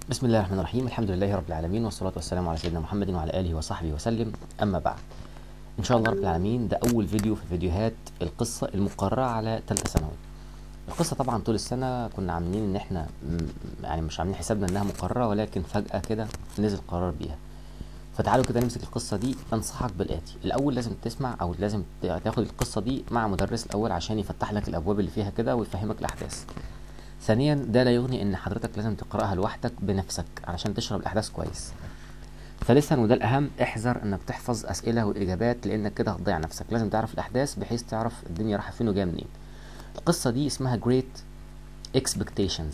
بسم الله الرحمن الرحيم الحمد لله رب العالمين والصلاة والسلام على سيدنا محمد وعلى آله وصحبه وسلم أما بعد إن شاء الله رب العالمين ده أول فيديو في فيديوهات القصة المقررة على تالتة ثانوي القصة طبعا طول السنة كنا عاملين إن إحنا م- يعني مش عاملين حسابنا إنها مقررة ولكن فجأة كده نزل قرار بيها فتعالوا كده نمسك القصة دي أنصحك بالآتي الأول لازم تسمع أو لازم تاخد القصة دي مع مدرس الأول عشان يفتح لك الأبواب اللي فيها كده ويفهمك الأحداث ثانيا ده لا يغني ان حضرتك لازم تقراها لوحدك بنفسك علشان تشرب الاحداث كويس ثالثا وده الاهم احذر انك تحفظ اسئله والاجابات لانك كده هتضيع نفسك لازم تعرف الاحداث بحيث تعرف الدنيا رايحه فين وجايه منين القصه دي اسمها Great Expectations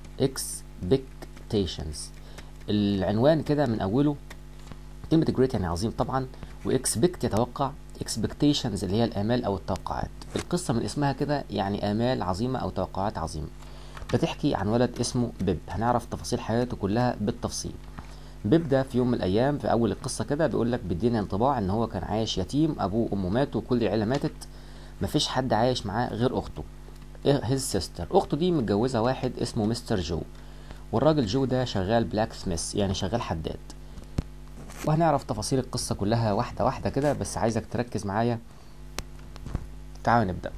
Expectations العنوان كده من اوله كلمه Great يعني عظيم طبعا واكسبكت يتوقع expectations اللي هي الامال او التوقعات القصه من اسمها كده يعني امال عظيمه او توقعات عظيمه بتحكي عن ولد اسمه بيب هنعرف تفاصيل حياته كلها بالتفصيل بيب ده في يوم من الايام في اول القصه كده بيقول لك بيدينا انطباع ان هو كان عايش يتيم ابوه وامه ماتوا وكل العيله ماتت مفيش حد عايش معاه غير اخته هيز سيستر اخته دي متجوزه واحد اسمه مستر جو والراجل جو ده شغال بلاك سميث يعني شغال حداد وهنعرف تفاصيل القصه كلها واحده واحده كده بس عايزك تركز معايا تعالوا نبدا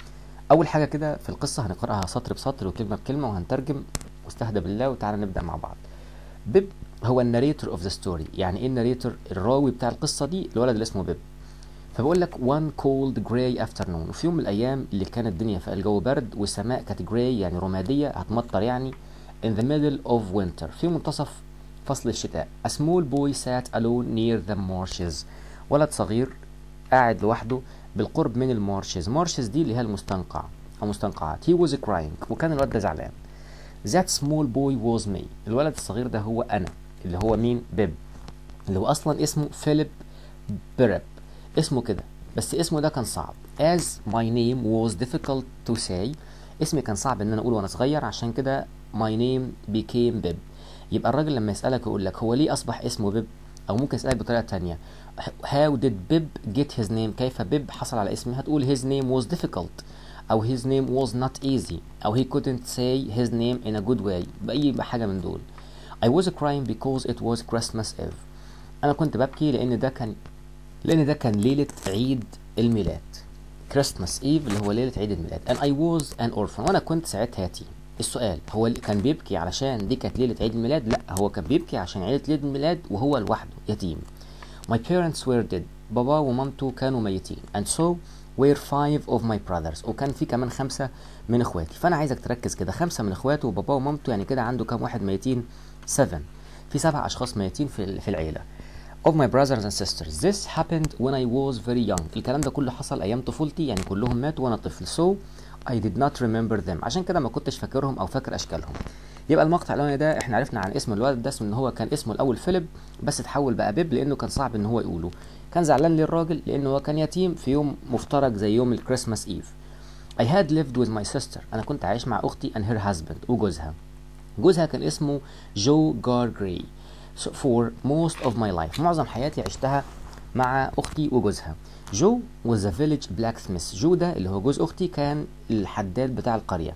اول حاجه كده في القصه هنقراها سطر بسطر وكلمه بكلمه وهنترجم واستهدى بالله وتعالى نبدا مع بعض بيب هو الناريتور اوف ذا ستوري يعني ايه الناريتور الراوي بتاع القصه دي الولد اللي اسمه بيب فبقول لك one cold gray afternoon وفي يوم من الايام اللي كانت الدنيا في الجو برد والسماء كانت جراي يعني رماديه هتمطر يعني in the middle of winter في منتصف فصل الشتاء a small boy sat alone near the marshes ولد صغير قاعد لوحده بالقرب من المارشز مارشز دي اللي هي المستنقع او مستنقعات he was crying وكان الولد ده زعلان that small boy was me الولد الصغير ده هو انا اللي هو مين بيب اللي هو اصلا اسمه فيليب بيرب اسمه كده بس اسمه ده كان صعب as my name was difficult to say اسمي كان صعب ان انا اقوله وانا صغير عشان كده my name became بيب يبقى الراجل لما يسألك يقول لك هو ليه اصبح اسمه بيب او ممكن يسألك بطريقة تانية how did Bib get his name كيف بيب حصل على اسمه هتقول his name was difficult او his name was not easy او he couldn't say his name in a good way بأي حاجة من دول I was crying because it was Christmas Eve انا كنت ببكي لان ده كان لان ده كان ليلة عيد الميلاد Christmas Eve اللي هو ليلة عيد الميلاد and I was an orphan وانا كنت ساعتها يتيم السؤال هو اللي كان بيبكي علشان دي كانت ليلة عيد الميلاد لا هو كان بيبكي عشان عيلة عيد الميلاد وهو لوحده يتيم My parents were dead بابا ومامته كانوا ميتين and so were five of my brothers وكان في كمان خمسة من اخواتي فانا عايزك تركز كده خمسة من اخواته وبابا ومامته يعني كده عنده كام واحد ميتين 7 في سبع اشخاص ميتين في في العيلة of my brothers and sisters this happened when I was very young الكلام ده كله حصل ايام طفولتي يعني كلهم ماتوا وانا طفل so I did not remember them عشان كده ما كنتش فاكرهم او فاكر اشكالهم يبقى المقطع الاولاني ده احنا عرفنا عن اسم الولد ده اسمه ان هو كان اسمه الاول فيليب بس اتحول بقى بيب لانه كان صعب ان هو يقوله كان زعلان للراجل لانه هو كان يتيم في يوم مفترج زي يوم الكريسماس ايف I had lived with my sister انا كنت عايش مع اختي and her husband وجوزها جوزها كان اسمه جو جارجري for most of my life معظم حياتي عشتها مع اختي وجوزها جو was a village blacksmith جو ده اللي هو جوز اختي كان الحداد بتاع القريه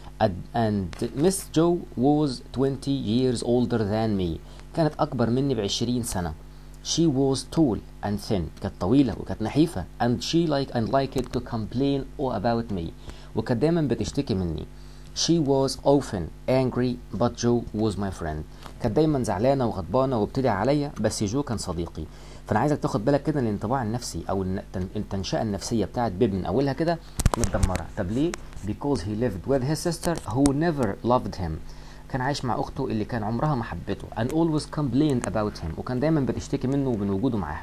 and Miss Joe was 20 years older than me كانت أكبر مني بعشرين سنة she was tall and thin كانت طويلة وكانت نحيفة and she like and liked to complain all about me وكانت دايما بتشتكي مني she was often angry but Joe was my friend كانت دايما زعلانة وغضبانة وبتدعي عليا بس جو كان صديقي فانا عايزك تاخد بالك كده ان الانطباع النفسي او التنشئه النفسيه بتاعت بيب من اولها كده متدمره طب ليه because he lived with his sister who never loved him كان عايش مع اخته اللي كان عمرها ما حبته and always complained about him وكان دايما بتشتكي منه ومن وجوده معاها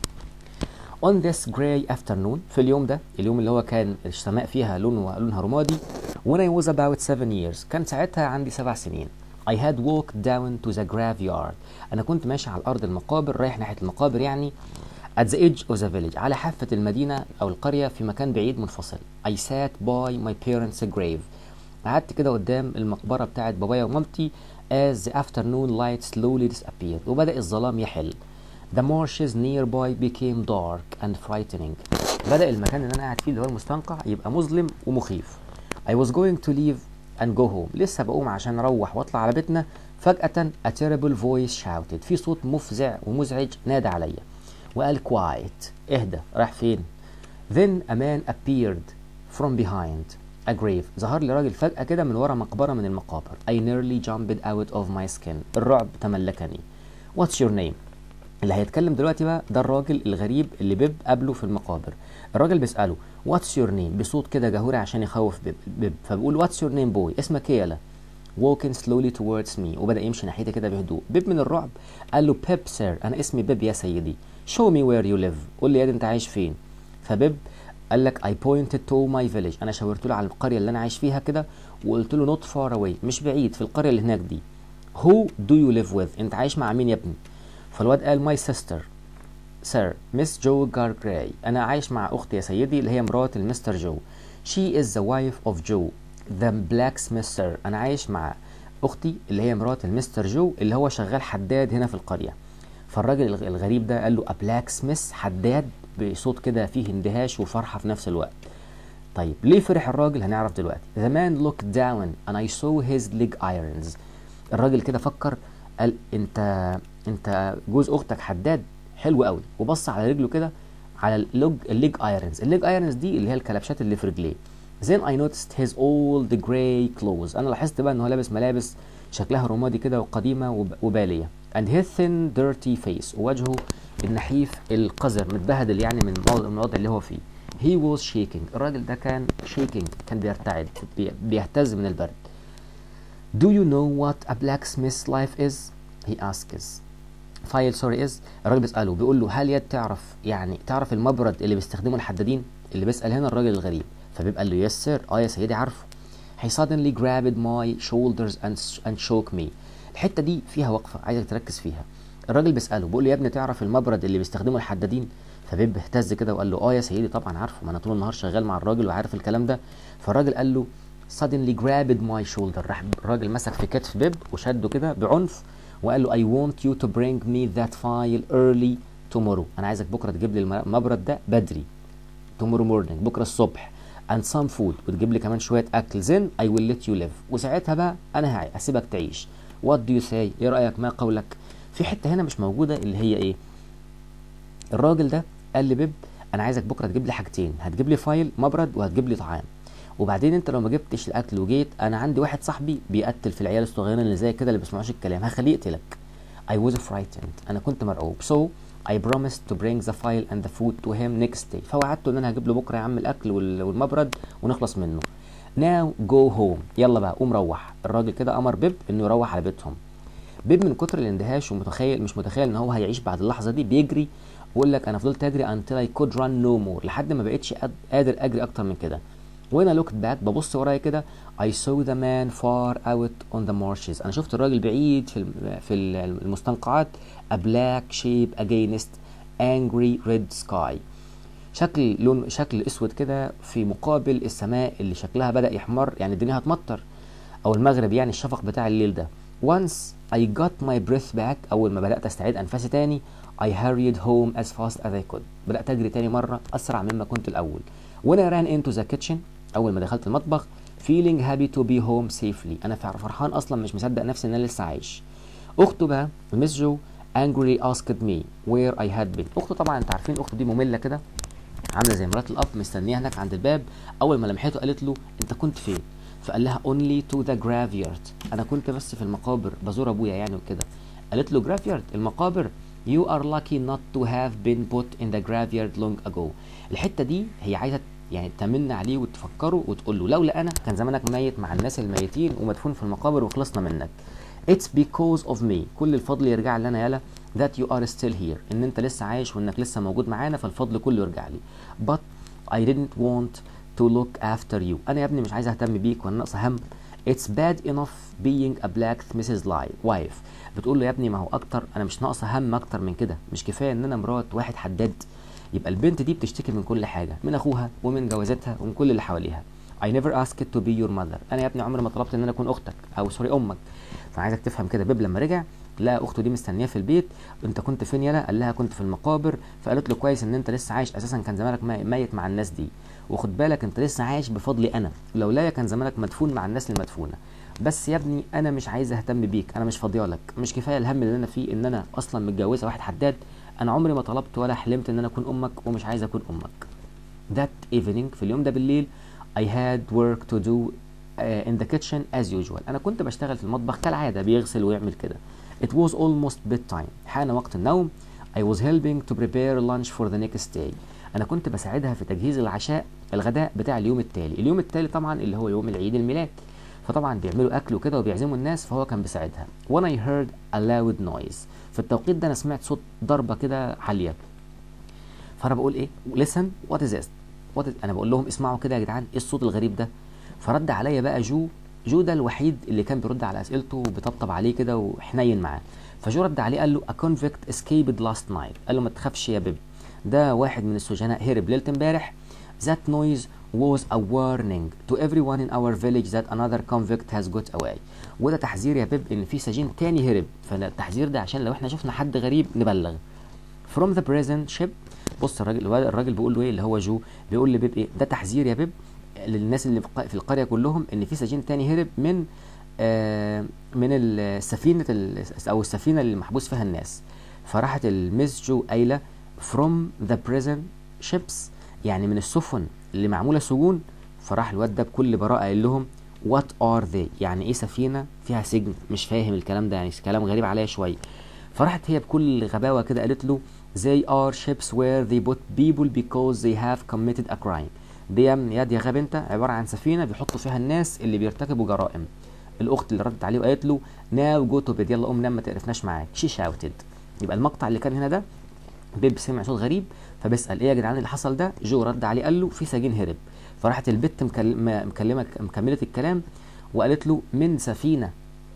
on this gray afternoon في اليوم ده اليوم اللي هو كان السماء فيها لونه لونها رمادي when I was about seven years كان ساعتها عندي سبع سنين I had walked down to the graveyard أنا كنت ماشي على أرض المقابر رايح ناحية المقابر يعني at the edge of the village على حافة المدينة أو القرية في مكان بعيد منفصل I sat by my parents' grave قعدت كده قدام المقبرة بتاعت بابايا ومامتي as the afternoon light slowly disappeared وبدأ الظلام يحل The marshes nearby became dark and frightening بدأ المكان اللي أنا قاعد فيه اللي هو المستنقع يبقى مظلم ومخيف I was going to leave and go home لسه بقوم عشان اروح واطلع على بيتنا فجأة a terrible voice shouted في صوت مفزع ومزعج نادى عليا وقال quiet اهدى راح فين then a man appeared from behind a grave ظهر لي راجل فجأة كده من ورا مقبرة من المقابر I nearly jumped out of my skin الرعب تملكني what's your name اللي هيتكلم دلوقتي بقى ده الراجل الغريب اللي بيب قابله في المقابر الراجل بيسأله واتس يور نيم بصوت كده جهوري عشان يخوف بيب, بيب. فبيقول واتس يور نيم بوي اسمك ايه يالا walking slowly towards me وبدأ يمشي ناحيتي كده بهدوء بيب من الرعب قال له بيب سير انا اسمي بيب يا سيدي show me where you live قول لي يا دي انت عايش فين فبيب قال لك I pointed to my village انا شاورت له على القرية اللي انا عايش فيها كده وقلت له not far away مش بعيد في القرية اللي هناك دي who do you live with انت عايش مع مين يا ابني فالواد قال my sister سير مس جو جارجراي انا عايش مع اختي يا سيدي اللي هي مرات المستر جو she is the wife of Joe the blacksmith sir انا عايش مع اختي اللي هي مرات المستر جو اللي هو شغال حداد هنا في القريه فالراجل الغ- الغريب ده قال له a blacksmith حداد بصوت كده فيه اندهاش وفرحه في نفس الوقت طيب ليه فرح الراجل هنعرف دلوقتي the man looked down and I saw his leg irons الراجل كده فكر قال انت انت جوز اختك حداد حلو قوي وبص على رجله كده على اللوج الليج ايرونز الليج ايرونز دي اللي هي الكلبشات اللي في رجليه then I noticed his old gray clothes انا لاحظت بقى ان هو لابس ملابس شكلها رمادي كده وقديمه وب- وباليه and his thin dirty face ووجهه النحيف القذر متبهدل يعني من بعض من الوضع اللي هو فيه he was shaking الراجل ده كان shaking كان بيرتعد بي- بيهتز من البرد Do you know what a blacksmith's life is? He asks. فايل سوري از الراجل بيسأله بيقول له هل يد تعرف يعني تعرف المبرد اللي بيستخدمه الحدادين؟ اللي بيسأل هنا الراجل الغريب فبيبقى له يس سير اه يا سيدي عارفه. He suddenly grabbed my shoulders and, and shook me. الحتة دي فيها وقفة عايزك تركز فيها. الراجل بيسأله بيقول له يا ابني تعرف المبرد اللي بيستخدمه الحدادين؟ فبيب اهتز كده وقال له اه يا سيدي طبعا عارفه ما انا طول النهار شغال مع الراجل وعارف الكلام ده فالراجل قال له suddenly grabbed my shoulder راح الراجل مسك في كتف بيب وشده كده بعنف وقال له I want you to bring me that file early tomorrow انا عايزك بكره تجيب لي المبرد ده بدري tomorrow morning بكره الصبح and some food وتجيب لي كمان شويه اكل then I will let you live وساعتها بقى انا هعي- هسيبك تعيش what do you say ايه رايك ما قولك في حته هنا مش موجوده اللي هي ايه الراجل ده قال لبيب انا عايزك بكره تجيب لي حاجتين هتجيب لي فايل مبرد وهتجيب لي طعام وبعدين انت لو ما جبتش الاكل وجيت انا عندي واحد صاحبي بيقتل في العيال الصغيرين اللي زي كده اللي بيسمعوش الكلام هخليه يقتلك I was frightened انا كنت مرعوب so I promised to bring the file and the food to him next day فوعدته ان انا هجيب له بكره يا عم الاكل وال- والمبرد ونخلص منه now go home يلا بقى قوم روح الراجل كده امر بيب انه يروح على بيتهم بيب من كتر الاندهاش ومتخيل مش متخيل ان هو هيعيش بعد اللحظه دي بيجري ويقول لك انا فضلت اجري until I could run no more لحد ما بقتش قاد- قادر اجري اكتر من كده when I looked back ببص ورايا كده I saw the man far out on the marshes انا شفت الراجل بعيد في الم- في المستنقعات a black shape against angry red sky شكل لون شكل اسود كده في مقابل السماء اللي شكلها بدأ يحمر يعني الدنيا هتمطر او المغرب يعني الشفق بتاع الليل ده once I got my breath back اول ما بدأت استعيد انفاسي تاني I hurried home as fast as I could بدأت اجري تاني مرة اسرع مما كنت الاول when I ran into the kitchen اول ما دخلت المطبخ feeling happy to be home safely انا فر- فرحان اصلا مش مصدق نفسي ان انا لسه عايش اخته بقى مس جو angrily asked me where I had been اخته طبعا انت عارفين اخته دي ممله كده عامله زي مرات الاب مستنيه هناك عند الباب اول ما لمحته قالت له انت كنت فين فقال لها only to the graveyard انا كنت بس في المقابر بزور ابويا يعني وكده قالت له graveyard المقابر you are lucky not to have been put in the graveyard long ago الحته دي هي عايزه يعني تمن عليه وتفكره وتقول له لولا انا كان زمانك ميت مع الناس الميتين ومدفون في المقابر وخلصنا منك It's because of me كل الفضل يرجع لنا يالا that you are still here ان انت لسه عايش وانك لسه موجود معانا فالفضل كله يرجع لي but I didn't want to look after you انا يا ابني مش عايز اهتم بيك وانا ناقص هم It's bad enough being a blacksmith's li- wife بتقول له يا ابني ما هو اكتر انا مش ناقصه هم اكتر من كده مش كفايه ان انا مرات واحد حداد يبقى البنت دي بتشتكي من كل حاجه من اخوها ومن جوازتها ومن كل اللي حواليها I never asked to be your mother انا يا ابني عمري ما طلبت ان انا اكون اختك او سوري امك فعايزك تفهم كده بيب لما رجع لقى اخته دي مستنياه في البيت انت كنت فين يالا قال لها كنت في المقابر فقالت له كويس ان انت لسه عايش اساسا كان زمانك مي- ميت مع الناس دي وخد بالك انت لسه عايش بفضلي انا لولايا كان زمانك مدفون مع الناس المدفونه بس يا ابني انا مش عايز اهتم بيك انا مش فاضيالك مش كفايه الهم اللي انا فيه ان انا اصلا متجوزه واحد حداد انا عمري ما طلبت ولا حلمت ان انا اكون امك ومش عايز اكون امك that evening في اليوم ده بالليل I had work to do uh, in the kitchen as usual انا كنت بشتغل في المطبخ كالعاده بيغسل ويعمل كده it was almost bedtime حان وقت النوم I was helping to prepare lunch for the next day انا كنت بساعدها في تجهيز العشاء الغداء بتاع اليوم التالي اليوم التالي طبعا اللي هو يوم العيد الميلاد فطبعا بيعملوا اكل وكده وبيعزموا الناس فهو كان بيساعدها when I heard a loud noise في التوقيت ده انا سمعت صوت ضربه كده عاليه فانا بقول ايه listen what is this what is... انا بقول لهم اسمعوا كده يا جدعان ايه الصوت الغريب ده فرد عليا بقى جو جو ده الوحيد اللي كان بيرد على اسئلته وبيطبطب عليه كده وحنين معاه فجو رد عليه قال له a convict escaped last night قال له ما تخافش يا بيب ده واحد من السجناء هرب ليله امبارح that noise was a warning to everyone in our village that another convict has got away وده تحذير يا بيب ان في سجين تاني هرب فالتحذير ده عشان لو احنا شفنا حد غريب نبلغ from the prison ship بص الراجل الراجل بيقول له ايه اللي هو جو بيقول لبيب ايه ده تحذير يا بيب للناس اللي في القريه كلهم ان في سجين تاني هرب من آه من السفينه او السفينه اللي محبوس فيها الناس فراحت الميس جو قايله from the prison ships يعني من السفن اللي معموله سجون فراح الواد ده بكل براءه قال لهم وات ار they يعني ايه سفينه فيها سجن مش فاهم الكلام ده يعني كلام غريب عليا شويه فراحت هي بكل غباوه كده قالت له they are ships where they put people because they have committed a crime دي يا دي يا غبي انت عباره عن سفينه بيحطوا فيها الناس اللي بيرتكبوا جرائم الاخت اللي ردت عليه وقالت له ناو جو تو بيد يلا قوم نام ما تقرفناش معاك شي شاوتد يبقى المقطع اللي كان هنا ده بيب سمع صوت غريب فبيسال ايه يا جدعان اللي حصل ده جو رد عليه قال له في سجين هرب فراحت البت مكلمه مكلمه مكمله الكلام وقالت له من سفينه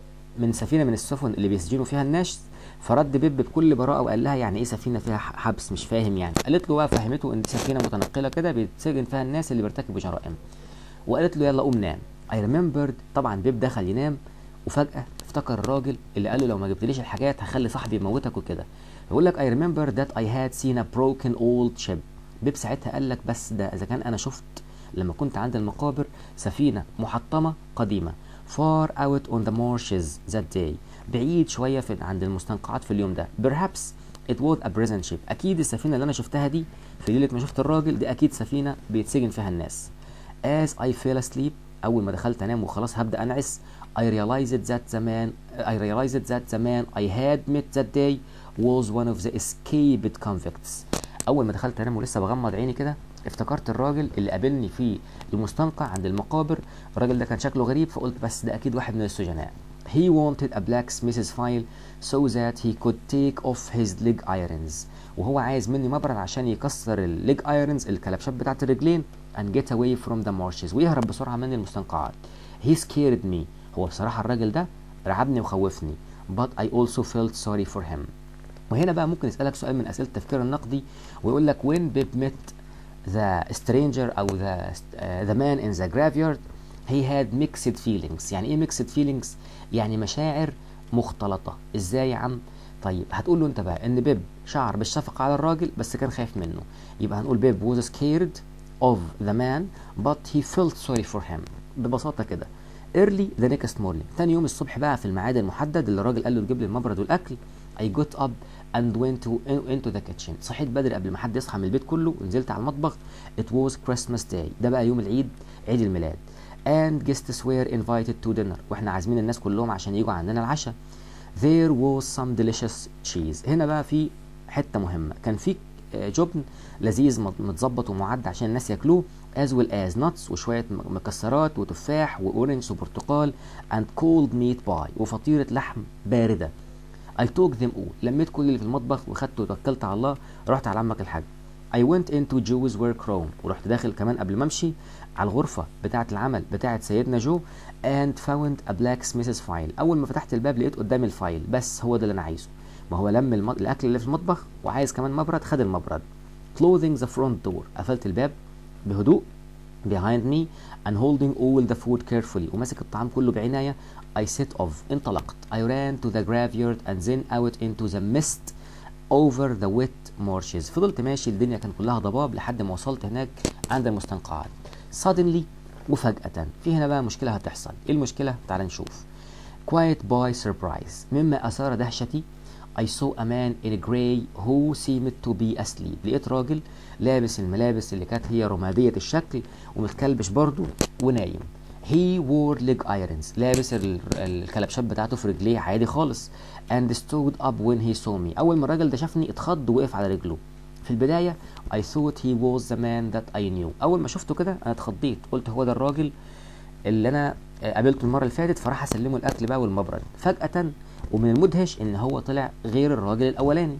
من سفينه من السفن اللي بيسجنوا فيها الناس فرد بيب بكل براءه وقال لها يعني ايه سفينه فيها حبس مش فاهم يعني قالت له بقى فهمته ان دي سفينه متنقله كده بيتسجن فيها الناس اللي بيرتكبوا جرائم وقالت له يلا قوم نام اي ريمبرد طبعا بيب دخل ينام وفجاه افتكر الراجل اللي قال له لو ما جبتليش الحاجات هخلي صاحبي يموتك وكده يقول لك I remember that I had seen a broken old ship بيب ساعتها قال لك بس ده اذا كان انا شفت لما كنت عند المقابر سفينه محطمه قديمه far out on the marshes that day بعيد شويه في عند المستنقعات في اليوم ده perhaps it was a prison ship اكيد السفينه اللي انا شفتها دي في ليله ما شفت الراجل دي اكيد سفينه بيتسجن فيها الناس as I fell asleep اول ما دخلت انام وخلاص هبدا انعس I realized that the man I realized that the man I had met that day was one of the escaped convicts اول ما دخلت انام ولسه بغمض عيني كده افتكرت الراجل اللي قابلني في المستنقع عند المقابر الراجل ده كان شكله غريب فقلت بس ده اكيد واحد من السجناء he wanted a blacksmith's file so that he could take off his leg irons وهو عايز مني مبرد عشان يكسر الليج ايرونز الكلبشات بتاعت الرجلين and get away from the marshes ويهرب بسرعه من المستنقعات he scared me هو بصراحه الراجل ده رعبني وخوفني but I also felt sorry for him وهنا بقى ممكن يسألك سؤال من أسئلة التفكير النقدي ويقول لك when Bib met the stranger أو the, uh, the man in the graveyard he had mixed feelings يعني إيه mixed feelings؟ يعني مشاعر مختلطة إزاي يا عم؟ طيب هتقول له أنت بقى إن بيب شعر بالشفقة على الراجل بس كان خايف منه يبقى هنقول بيب was scared of the man but he felt sorry for him ببساطة كده early the next morning تاني يوم الصبح بقى في الميعاد المحدد اللي الراجل قال له تجيب لي المبرد والأكل I got up and went to into the kitchen صحيت بدري قبل ما حد يصحى من البيت كله ونزلت على المطبخ it was Christmas day ده بقى يوم العيد عيد الميلاد and guests were invited to dinner واحنا عازمين الناس كلهم عشان يجوا عندنا العشاء there was some delicious cheese هنا بقى في حتة مهمة كان في جبن لذيذ متظبط ومعد عشان الناس ياكلوه as well as nuts وشوية مكسرات وتفاح وأورنج وبرتقال and cold meat pie وفطيرة لحم باردة I took them all لميت كل اللي في المطبخ وخدته وتوكلت على الله رحت على عمك الحاج I went into Joe's workroom ورحت داخل كمان قبل ما امشي على الغرفة بتاعة العمل بتاعة سيدنا جو and found a blacksmith's file أول ما فتحت الباب لقيت قدامي الفايل بس هو ده اللي أنا عايزه ما هو لم الم... الأكل اللي في المطبخ وعايز كمان مبرد خد المبرد closing the front door قفلت الباب بهدوء behind me and holding all the food carefully وماسك الطعام كله بعناية I set off انطلقت I ran to the graveyard and then out into the mist over the wet marshes فضلت ماشي الدنيا كان كلها ضباب لحد ما وصلت هناك عند المستنقعات suddenly وفجأة في هنا بقى مشكلة هتحصل ايه المشكلة تعال نشوف quiet by surprise مما أثار دهشتي I saw a man in gray who seemed to be asleep لقيت راجل لابس الملابس اللي كانت هي رمادية الشكل ومتكلبش برضه ونايم he wore leg irons لابس ال- الكلبشات بتاعته في رجليه عادي خالص and stood up when he saw me أول ما الراجل ده شافني اتخض ووقف على رجله في البداية I thought he was the man that I knew أول ما شفته كده أنا اتخضيت قلت هو ده الراجل اللي أنا آه، قابلته المرة اللي فاتت فراح أسلمه الأكل بقى والمبرد فجأة ومن المدهش إن هو طلع غير الراجل الأولاني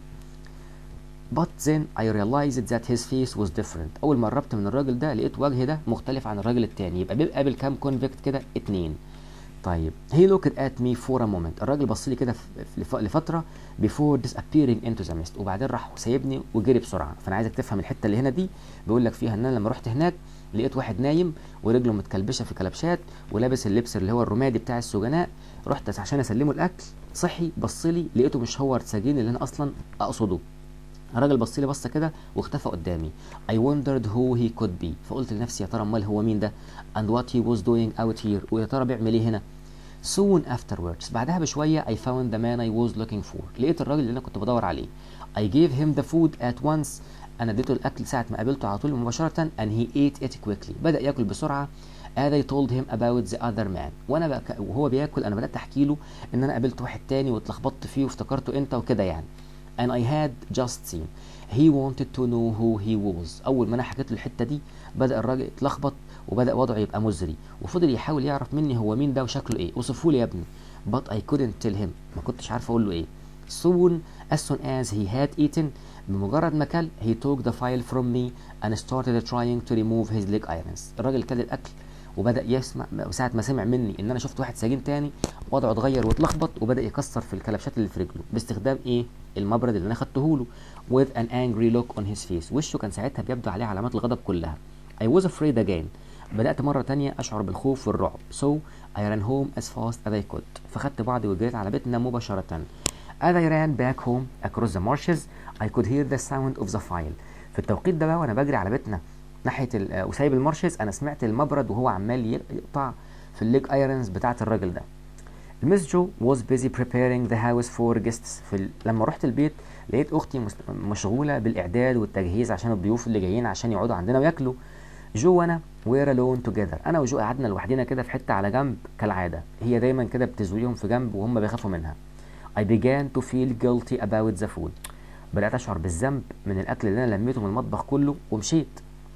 But then I realized that his face was different أول ما قربت من الراجل ده لقيت وجه ده مختلف عن الراجل التاني يبقى بيبقى قابل كام كونفكت كده اتنين طيب he looked at me for a moment الراجل بص لي كده في- في- لف- لفترة before disappearing into the mist وبعدين راح سايبني وجري بسرعة فأنا عايزك تفهم الحتة اللي هنا دي بيقول لك فيها إن أنا لما رحت هناك لقيت واحد نايم ورجله متكلبشة في كلبشات ولابس اللبس اللي هو الرمادي بتاع السجناء رحت عشان أسلمه الأكل صحي بص لي لقيته مش هو السجين اللي أنا أصلا أقصده الراجل بص لي بصه كده واختفى قدامي I wondered who he could be فقلت لنفسي يا ترى امال هو مين ده and what he was doing out here ويا ترى بيعمل ايه هنا soon afterwards بعدها بشويه I found the man I was looking for لقيت الراجل اللي انا كنت بدور عليه I gave him the food at once انا اديته الاكل ساعه ما قابلته على طول مباشره and he ate it quickly بدا ياكل بسرعه as I told him about the other man وانا بك... وهو بياكل انا بدات احكي له ان انا قابلت واحد تاني واتلخبطت فيه وافتكرته انت وكده يعني and I had just seen he wanted to know who he was اول ما انا حكيت له الحته دي بدا الراجل يتلخبط وبدا وضعه يبقى مزري وفضل يحاول يعرف مني هو مين ده وشكله ايه وصفه لي يا ابني but I couldn't tell him ما كنتش عارف اقول له ايه soon as soon as he had eaten بمجرد ما كل he took the file from me and started trying to remove his leg irons الراجل كل الاكل وبدا يسمع ساعه ما سمع مني ان انا شفت واحد سجين تاني وضعه اتغير واتلخبط وبدا يكسر في الكلبشات اللي في رجله باستخدام ايه المبرد اللي انا خدته له with an angry look on his face وشه كان ساعتها بيبدو عليه علامات الغضب كلها I was afraid again بدأت مرة تانية أشعر بالخوف والرعب so I ran home as fast as I could فخدت بعضي وجريت على بيتنا مباشرة As I ran back home across the marshes I could hear the sound of the file في التوقيت ده بقى وأنا بجري على بيتنا ناحية ال- آه، وسايب المارشز أنا سمعت المبرد وهو عمال يقطع في الليج ايرونز بتاعة الراجل ده المس جو was busy preparing the house for guests في ال... لما رحت البيت لقيت اختي مس... مشغوله بالاعداد والتجهيز عشان الضيوف اللي جايين عشان يقعدوا عندنا وياكلوا جو وانا we're alone together انا وجو قعدنا لوحدنا كده في حته على جنب كالعاده هي دايما كده بتزويهم في جنب وهم بيخافوا منها I began to feel guilty about the food بدأت أشعر بالذنب من الأكل اللي أنا لميته من المطبخ كله ومشيت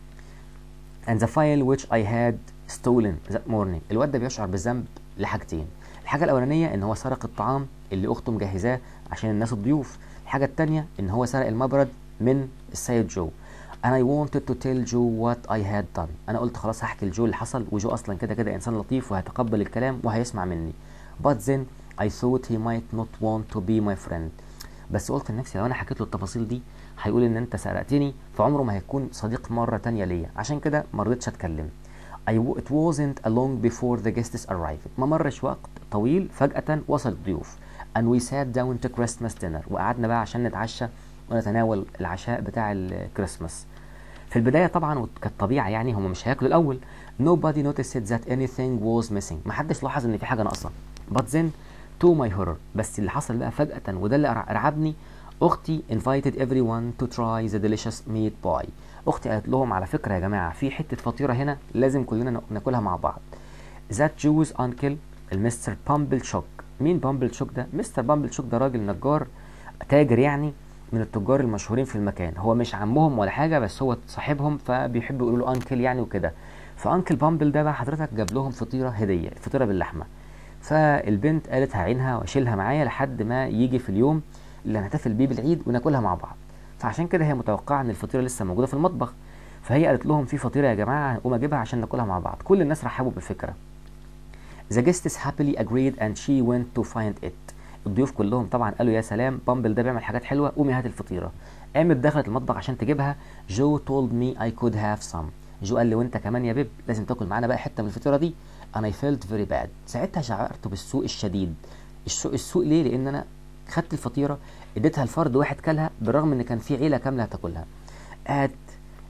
and the file which I had stolen that morning الواد ده بيشعر بالذنب لحاجتين الحاجة الأولانية إن هو سرق الطعام اللي أخته مجهزاه عشان الناس الضيوف الحاجة التانية إن هو سرق المبرد من السيد جو and I wanted to tell Joe what I had done أنا قلت خلاص هحكي لجو اللي حصل وجو أصلا كده كده إنسان لطيف وهيتقبل الكلام وهيسمع مني but then I thought he might not want to be my friend بس قلت لنفسي لو انا حكيت له التفاصيل دي هيقول ان انت سرقتني فعمره ما هيكون صديق مره تانية ليا عشان كده ما رضيتش اتكلم I w- it wasn't long before the guests arrived ما مرش وقت طويل فجأة وصل الضيوف and we sat down to Christmas dinner وقعدنا بقى عشان نتعشى ونتناول العشاء بتاع الكريسماس في البداية طبعا كالطبيعة يعني هم مش هياكلوا الأول nobody noticed that anything was missing محدش لاحظ إن في حاجة ناقصة but then to my horror بس اللي حصل بقى فجأة وده اللي أرع- رعبني أختي invited everyone to try the delicious meat pie أختي قالت لهم على فكرة يا جماعة في حتة فطيرة هنا لازم كلنا نا- ناكلها مع بعض that Jews uncle المستر بامبل شوك مين بامبل شوك ده مستر بامبل شوك ده راجل نجار تاجر يعني من التجار المشهورين في المكان هو مش عمهم ولا حاجه بس هو صاحبهم فبيحبوا يقولوا له انكل يعني وكده فانكل بامبل ده بقى حضرتك جاب لهم فطيره هديه فطيره باللحمه فالبنت قالت هعينها واشيلها معايا لحد ما يجي في اليوم اللي هنحتفل بيه بالعيد وناكلها مع بعض فعشان كده هي متوقعه ان الفطيره لسه موجوده في المطبخ فهي قالت لهم في فطيره يا جماعه قوم اجيبها عشان ناكلها مع بعض كل الناس رحبوا بالفكره The guests happily agreed and she went to find it. الضيوف كلهم طبعا قالوا يا سلام بامبل ده بيعمل حاجات حلوه قومي هات الفطيره. قامت دخلت المطبخ عشان تجيبها جو told me I could have some. جو قال لي وانت كمان يا بيب لازم تاكل معانا بقى حته من الفطيره دي. and I felt very bad. ساعتها شعرت بالسوء الشديد. السوء السوء ليه؟ لان انا خدت الفطيره اديتها لفرد واحد كلها بالرغم ان كان في عيله كامله هتاكلها. at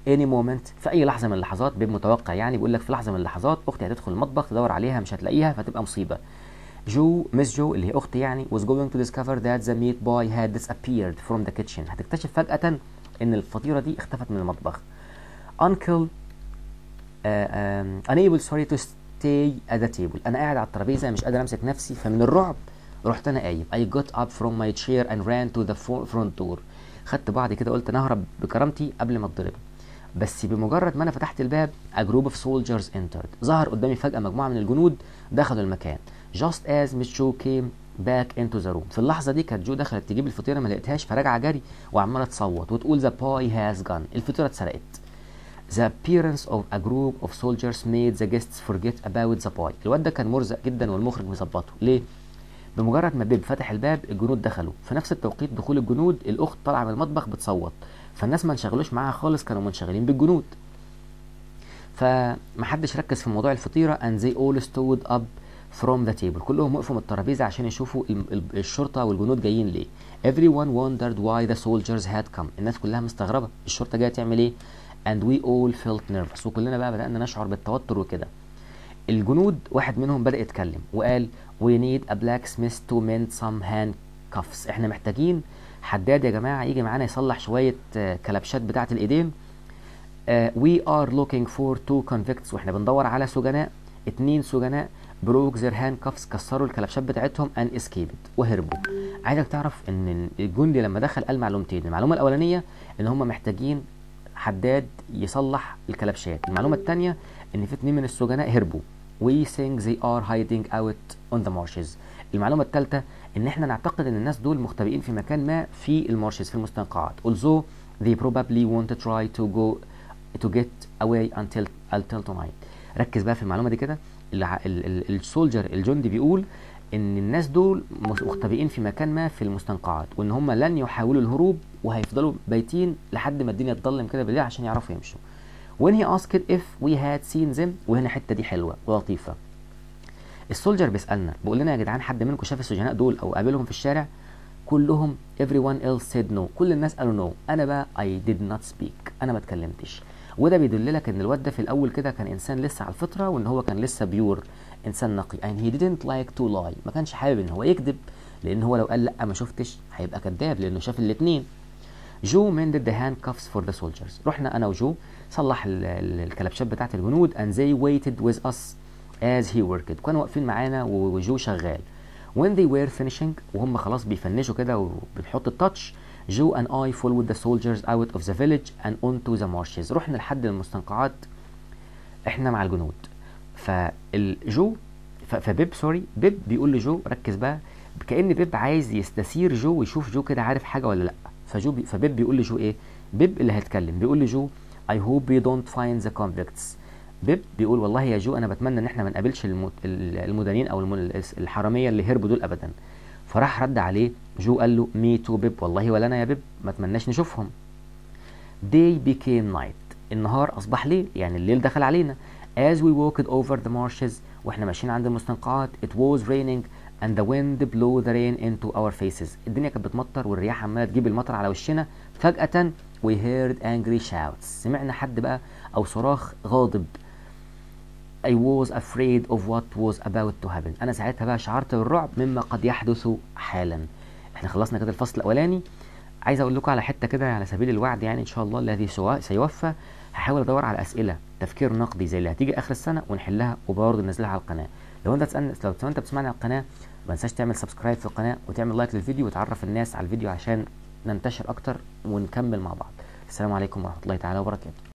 any moment في اي لحظه من اللحظات بيب متوقع يعني بيقول لك في لحظه من اللحظات اختي هتدخل المطبخ تدور عليها مش هتلاقيها فتبقى مصيبه جو مس جو اللي هي اختي يعني was going to discover that the meat boy had disappeared from the kitchen هتكتشف فجأة ان الفطيرة دي اختفت من المطبخ uncle uh, um, unable sorry to stay at the table انا قاعد على الترابيزة مش قادر امسك نفسي فمن الرعب رحت انا قايم I got up from my chair and ran to the front door خدت بعض كده قلت انا اهرب بكرامتي قبل ما اتضرب بس بمجرد ما انا فتحت الباب a group of soldiers entered ظهر قدامي فجأة مجموعة من الجنود دخلوا المكان just as Miss Joe came back into the room في اللحظة دي كانت جو دخلت تجيب الفطيرة ما لقيتهاش فراجعة جري وعمالة تصوت وتقول the boy has gone الفطيرة اتسرقت The appearance of a group of soldiers made the guests forget about the boy الواد ده كان مرزق جدا والمخرج مظبطه ليه؟ بمجرد ما بيب فتح الباب الجنود دخلوا في نفس التوقيت دخول الجنود الاخت طالعه من المطبخ بتصوت فالناس ما انشغلوش معاها خالص كانوا منشغلين بالجنود فمحدش ركز في موضوع الفطيره and they all stood up from the table كلهم وقفوا من الترابيزه عشان يشوفوا الشرطه والجنود جايين ليه everyone wondered why the soldiers had come الناس كلها مستغربه الشرطه جايه تعمل ايه and we all felt nervous وكلنا بقى بدأنا نشعر بالتوتر وكده الجنود واحد منهم بدأ يتكلم وقال we need a blacksmith to mend some handcuffs احنا محتاجين حداد يا جماعة يجي معانا يصلح شوية كلبشات بتاعة الإيدين uh, we are looking for two convicts واحنا بندور على سجناء اتنين سجناء بروك زير هاند كافس كسروا الكلبشات بتاعتهم ان اسكيبت وهربوا عايزك تعرف ان الجندي لما دخل قال معلومتين المعلومه الاولانيه ان هم محتاجين حداد يصلح الكلبشات المعلومه الثانيه ان في اتنين من السجناء هربوا we think they are hiding out on the marshes المعلومه الثالثه ان احنا نعتقد ان الناس دول مختبئين في مكان ما في المارشز في المستنقعات although they probably won't try to go to get away until until tonight ركز بقى في المعلومه دي كده السولجر الجندي بيقول ان الناس دول مختبئين في مكان ما في المستنقعات وان هم لن يحاولوا الهروب وهيفضلوا بايتين لحد ما الدنيا تضلم كده بالليل عشان يعرفوا يمشوا when he asked if we had seen them وهنا الحته دي حلوه ولطيفه السولجر بيسالنا بيقول لنا يا جدعان حد منكم شاف السجناء دول او قابلهم في الشارع كلهم everyone else said no كل الناس قالوا no انا بقى I did not speak انا ما اتكلمتش وده بيدل لك ان الواد ده في الاول كده كان انسان لسه على الفطره وان هو كان لسه بيور انسان نقي and he didn't like to lie ما كانش حابب ان هو يكذب لان هو لو قال لا ما شفتش هيبقى كذاب لانه شاف الاثنين جو mended the handcuffs for the soldiers رحنا انا وجو صلح الكلبشات بتاعت الجنود and they waited with us as he worked كانوا واقفين معانا وجو شغال when they were finishing وهم خلاص بيفنشوا كده وبتحط التاتش جو and I followed the soldiers out of the village and onto the marshes رحنا لحد المستنقعات احنا مع الجنود فالجو فبيب سوري بيب بيقول لجو ركز بقى كأن بيب عايز يستثير جو ويشوف جو كده عارف حاجة ولا لا فجو بي فبيب بيقول لجو ايه بيب اللي هيتكلم بيقول لجو I hope we don't find the convicts بيب بيقول والله يا جو انا بتمنى ان احنا ما نقابلش المدانين او الحراميه اللي هربوا دول ابدا فراح رد عليه جو قال له مي تو بيب والله ولا انا يا بيب ما اتمناش نشوفهم day became night النهار اصبح ليل يعني الليل دخل علينا as we walked over the marshes واحنا ماشيين عند المستنقعات it was raining and the wind blew the rain into our faces الدنيا كانت بتمطر والرياح عماله تجيب المطر على وشنا فجأة we heard angry shouts سمعنا حد بقى او صراخ غاضب I was afraid of what was about to happen انا ساعتها بقى شعرت بالرعب مما قد يحدث حالا احنا خلصنا كده الفصل الاولاني عايز اقول لكم على حته كده على سبيل الوعد يعني ان شاء الله الذي سيوفى هحاول ادور على اسئله تفكير نقدي زي اللي هتيجي اخر السنه ونحلها وبرضه ننزلها على القناه لو انت تسالني لو انت بتسمعني على القناه ما تنساش تعمل سبسكرايب في القناه وتعمل لايك للفيديو وتعرف الناس على الفيديو عشان ننتشر اكتر ونكمل مع بعض السلام عليكم ورحمه الله تعالى وبركاته